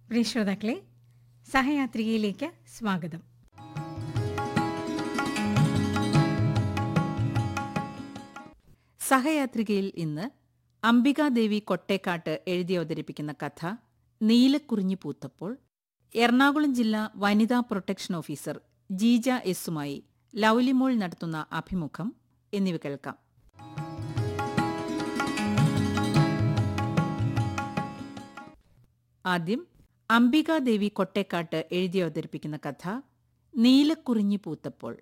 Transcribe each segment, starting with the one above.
പ്രിയ ശ്രോതാക്കളെ സഹയാത്രികയിലേക്ക് സ്വാഗതം സഹയാത്രികയിൽ ഇന്ന് അംബികാദേവി കൊട്ടേക്കാട്ട് എഴുതി അവതരിപ്പിക്കുന്ന കഥ നീലക്കുറിഞ്ഞി പൂത്തപ്പോൾ എറണാകുളം ജില്ലാ വനിതാ പ്രൊട്ടക്ഷൻ ഓഫീസർ ജീജ എസുമായി ലൗലിമോൾ നടത്തുന്ന അഭിമുഖം എന്നിവ കേൾക്കാം ആദ്യം അംബികാദേവി കൊട്ടേക്കാട്ട് എഴുതി അവതരിപ്പിക്കുന്ന കഥ നീലക്കുറിഞ്ഞി പൂത്തപ്പോൾ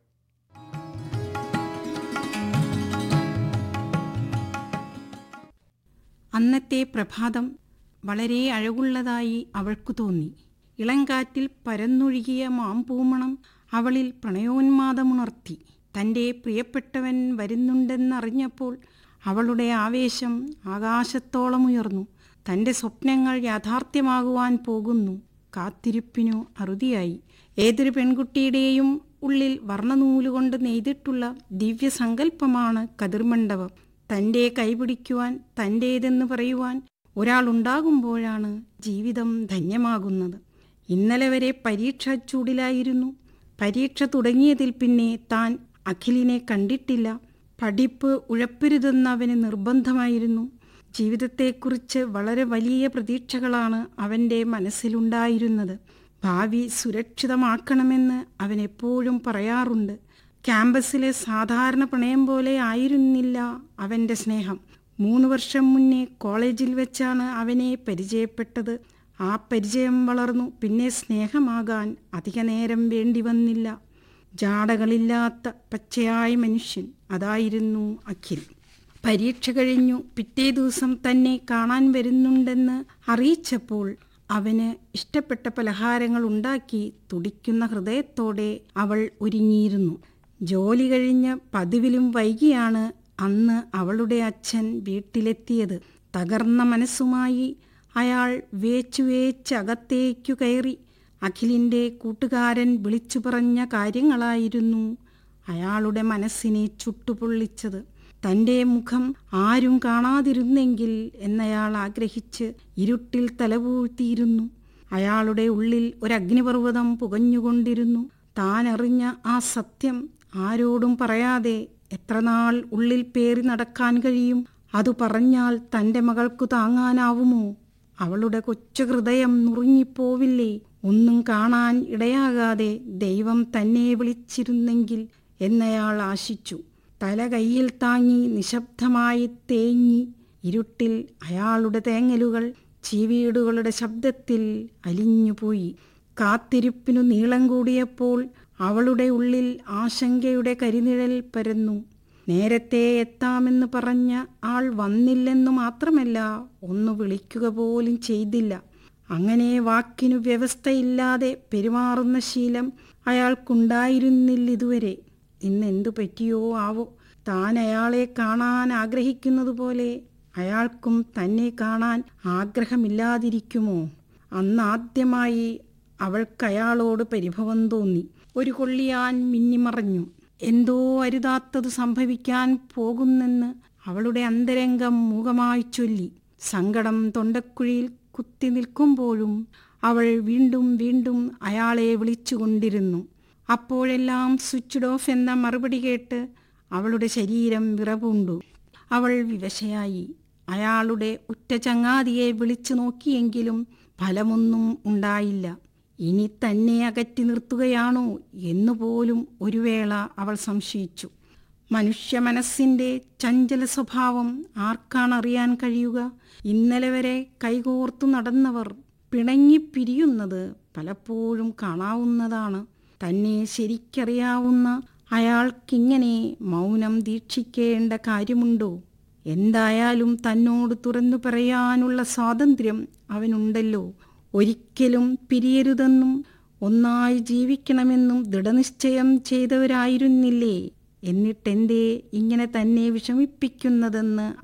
അന്നത്തെ പ്രഭാതം വളരെ അഴകുള്ളതായി അവൾക്കു തോന്നി ഇളങ്കാറ്റിൽ പരന്നൊഴുകിയ മാമ്പൂമണം അവളിൽ പ്രണയോന്മാദമുണർത്തി തൻ്റെ പ്രിയപ്പെട്ടവൻ വരുന്നുണ്ടെന്നറിഞ്ഞപ്പോൾ അവളുടെ ആവേശം ആകാശത്തോളം ഉയർന്നു തൻ്റെ സ്വപ്നങ്ങൾ യാഥാർത്ഥ്യമാകുവാൻ പോകുന്നു കാത്തിരിപ്പിനു അറുതിയായി ഏതൊരു പെൺകുട്ടിയുടെയും ഉള്ളിൽ വർണ്ണനൂലുകൊണ്ട് നെയ്തിട്ടുള്ള ദിവ്യസങ്കല്പമാണ് കതിർമണ്ഡപം തൻ്റെ കൈപിടിക്കുവാൻ തൻ്റേതെന്ന് പറയുവാൻ ഒരാളുണ്ടാകുമ്പോഴാണ് ജീവിതം ധന്യമാകുന്നത് ഇന്നലെ വരെ പരീക്ഷ ചൂടിലായിരുന്നു പരീക്ഷ തുടങ്ങിയതിൽ പിന്നെ താൻ അഖിലിനെ കണ്ടിട്ടില്ല പഠിപ്പ് ഉഴപ്പരുതെന്ന് അവന് നിർബന്ധമായിരുന്നു ജീവിതത്തെക്കുറിച്ച് വളരെ വലിയ പ്രതീക്ഷകളാണ് അവൻ്റെ മനസ്സിലുണ്ടായിരുന്നത് ഭാവി സുരക്ഷിതമാക്കണമെന്ന് അവൻ എപ്പോഴും പറയാറുണ്ട് ക്യാമ്പസിലെ സാധാരണ പ്രണയം പോലെ ആയിരുന്നില്ല അവൻ്റെ സ്നേഹം മൂന്ന് വർഷം മുന്നേ കോളേജിൽ വെച്ചാണ് അവനെ പരിചയപ്പെട്ടത് ആ പരിചയം വളർന്നു പിന്നെ സ്നേഹമാകാൻ അധിക നേരം വേണ്ടി വന്നില്ല ജാടകളില്ലാത്ത പച്ചയായ മനുഷ്യൻ അതായിരുന്നു അഖിൽ പരീക്ഷ കഴിഞ്ഞു പിറ്റേ ദിവസം തന്നെ കാണാൻ വരുന്നുണ്ടെന്ന് അറിയിച്ചപ്പോൾ അവന് ഇഷ്ടപ്പെട്ട പലഹാരങ്ങൾ ഉണ്ടാക്കി തുടിക്കുന്ന ഹൃദയത്തോടെ അവൾ ഒരുങ്ങിയിരുന്നു ജോലി കഴിഞ്ഞ് പതിവിലും വൈകിയാണ് അന്ന് അവളുടെ അച്ഛൻ വീട്ടിലെത്തിയത് തകർന്ന മനസ്സുമായി അയാൾ വേച്ചു വേച്ച് അകത്തേക്കു കയറി അഖിലിൻ്റെ കൂട്ടുകാരൻ വിളിച്ചു പറഞ്ഞ കാര്യങ്ങളായിരുന്നു അയാളുടെ മനസ്സിനെ ചുട്ടുപൊള്ളിച്ചത് തൻ്റെ മുഖം ആരും കാണാതിരുന്നെങ്കിൽ എന്നയാൾ ആഗ്രഹിച്ച് ഇരുട്ടിൽ തലപൂഴ്ത്തിയിരുന്നു അയാളുടെ ഉള്ളിൽ ഒരഗ്നിപർവ്വതം പുകഞ്ഞുകൊണ്ടിരുന്നു താൻ അറിഞ്ഞ ആ സത്യം ആരോടും പറയാതെ എത്രനാൾ ഉള്ളിൽ പേറി നടക്കാൻ കഴിയും അതു പറഞ്ഞാൽ തൻ്റെ മകൾക്കു താങ്ങാനാവുമോ അവളുടെ കൊച്ചു ഹൃദയം നുറുങ്ങിപ്പോവില്ലേ ഒന്നും കാണാൻ ഇടയാകാതെ ദൈവം തന്നെ വിളിച്ചിരുന്നെങ്കിൽ എന്നയാൾ ആശിച്ചു തല കയ്യിൽ താങ്ങി നിശബ്ദമായി തേങ്ങി ഇരുട്ടിൽ അയാളുടെ തേങ്ങലുകൾ ചീവീടുകളുടെ ശബ്ദത്തിൽ അലിഞ്ഞുപോയി കാത്തിരിപ്പിനു നീളം കൂടിയപ്പോൾ അവളുടെ ഉള്ളിൽ ആശങ്കയുടെ കരിനിഴൽ പരന്നു നേരത്തെ എത്താമെന്ന് പറഞ്ഞ ആൾ വന്നില്ലെന്നു മാത്രമല്ല ഒന്ന് വിളിക്കുക പോലും ചെയ്തില്ല അങ്ങനെ വാക്കിനു വ്യവസ്ഥയില്ലാതെ പെരുമാറുന്ന ശീലം അയാൾക്കുണ്ടായിരുന്നില്ല ഇതുവരെ ഇന്ന് എന്തു പറ്റിയോ ആവോ താൻ അയാളെ കാണാൻ ആഗ്രഹിക്കുന്നത് പോലെ അയാൾക്കും തന്നെ കാണാൻ ആഗ്രഹമില്ലാതിരിക്കുമോ അന്നാദ്യമായി അവൾക്ക് അയാളോട് പരിഭവം തോന്നി ഒരു കൊള്ളിയാൻ മിന്നിമറഞ്ഞു എന്തോ അരുതാത്തത് സംഭവിക്കാൻ പോകുന്നെന്ന് അവളുടെ അന്തരംഗം മൂകമായി ചൊല്ലി സങ്കടം തൊണ്ടക്കുഴിയിൽ കുത്തി നിൽക്കുമ്പോഴും അവൾ വീണ്ടും വീണ്ടും അയാളെ വിളിച്ചുകൊണ്ടിരുന്നു അപ്പോഴെല്ലാം സ്വിച്ച്ഡ് ഓഫ് എന്ന മറുപടി കേട്ട് അവളുടെ ശരീരം വിറപൂണ്ടു അവൾ വിവശയായി അയാളുടെ ഉറ്റ ചങ്ങാതിയെ വിളിച്ചു നോക്കിയെങ്കിലും ഫലമൊന്നും ഉണ്ടായില്ല ഇനി തന്നെ അകറ്റി നിർത്തുകയാണോ എന്നുപോലും ഒരു വേള അവൾ സംശയിച്ചു മനുഷ്യ മനസ്സിൻ്റെ ചഞ്ചല സ്വഭാവം ആർക്കാണറിയാൻ കഴിയുക ഇന്നലെ വരെ കൈകോർത്തു നടന്നവർ പിണങ്ങിപ്പിരിയുന്നത് പലപ്പോഴും കാണാവുന്നതാണ് തന്നെ ശരിക്കറിയാവുന്ന അയാൾക്കിങ്ങനെ മൗനം ദീക്ഷിക്കേണ്ട കാര്യമുണ്ടോ എന്തായാലും തന്നോട് തുറന്നു പറയാനുള്ള സ്വാതന്ത്ര്യം അവനുണ്ടല്ലോ ഒരിക്കലും പിരിയരുതെന്നും ഒന്നായി ജീവിക്കണമെന്നും ദൃഢനിശ്ചയം ചെയ്തവരായിരുന്നില്ലേ എന്നിട്ടെന്തേ ഇങ്ങനെ തന്നെ വിഷമിപ്പിക്കുന്നതെന്ന്